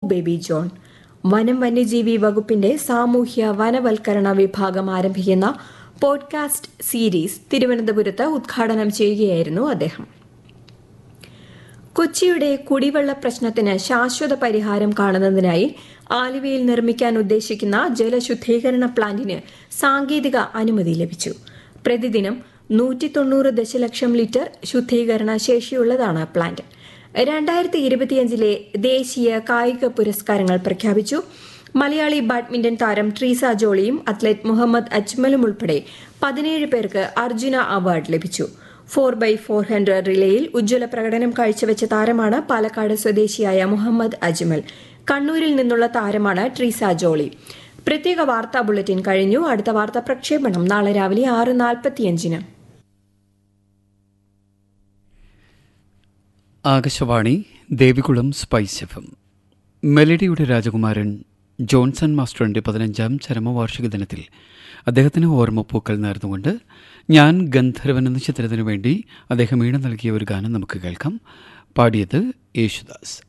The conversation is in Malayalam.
ബേബി ജോൺ വനം വന്യജീവി വകുപ്പിന്റെ സാമൂഹ്യ വനവൽക്കരണ വിഭാഗം ആരംഭിക്കുന്ന പോഡ്കാസ്റ്റ് സീരീസ് തിരുവനന്തപുരത്ത് ഉദ്ഘാടനം ചെയ്യുകയായിരുന്നു അദ്ദേഹം കൊച്ചിയുടെ കുടിവെള്ള പ്രശ്നത്തിന് ശാശ്വത പരിഹാരം കാണുന്നതിനായി ആലുവയിൽ നിർമ്മിക്കാൻ ഉദ്ദേശിക്കുന്ന ജലശുദ്ധീകരണ പ്ലാന്റിന് സാങ്കേതിക അനുമതി ലഭിച്ചു പ്രതിദിനം നൂറ്റി തൊണ്ണൂറ് ദശലക്ഷം ലിറ്റർ ശുദ്ധീകരണ ശേഷിയുള്ളതാണ് പ്ലാന്റ് രണ്ടായിരത്തി ഇരുപത്തിയഞ്ചിലെ ദേശീയ കായിക പുരസ്കാരങ്ങൾ പ്രഖ്യാപിച്ചു മലയാളി ബാഡ്മിന്റൺ താരം ട്രീസ ജോളിയും അത്ലറ്റ് മുഹമ്മദ് അജ്മലും ഉൾപ്പെടെ പതിനേഴ് പേർക്ക് അർജുന അവാർഡ് ലഭിച്ചു ഫോർ ബൈ ഫോർ ഹൺഡ്രഡ് റിലേയിൽ ഉജ്ജ്വല പ്രകടനം കാഴ്ചവെച്ച താരമാണ് പാലക്കാട് സ്വദേശിയായ മുഹമ്മദ് അജ്മൽ കണ്ണൂരിൽ നിന്നുള്ള താരമാണ് ട്രീസ ജോളി പ്രത്യേക വാർത്താ ബുള്ളറ്റിൻ കഴിഞ്ഞു അടുത്ത വാർത്താ പ്രക്ഷേപണം നാളെ രാവിലെ ആറ് നാൽപ്പത്തിയഞ്ചിന് Akashvani Devikulam spice F M മെലഡിയുടെ രാജകുമാരൻ ജോൺസൺ മാസ്റ്ററിന്റെ പതിനഞ്ചാം ചരമവാർഷിക ദിനത്തിൽ അദ്ദേഹത്തിന് ഓർമ്മപ്പൂക്കൾ നേർന്നുകൊണ്ട് ഞാൻ ഗന്ധർവൻ എന്ന ചിത്രത്തിനു വേണ്ടി അദ്ദേഹം ഈണം നൽകിയ ഒരു ഗാനം നമുക്ക് കേൾക്കാം പാടിയത് യേശുദാസ്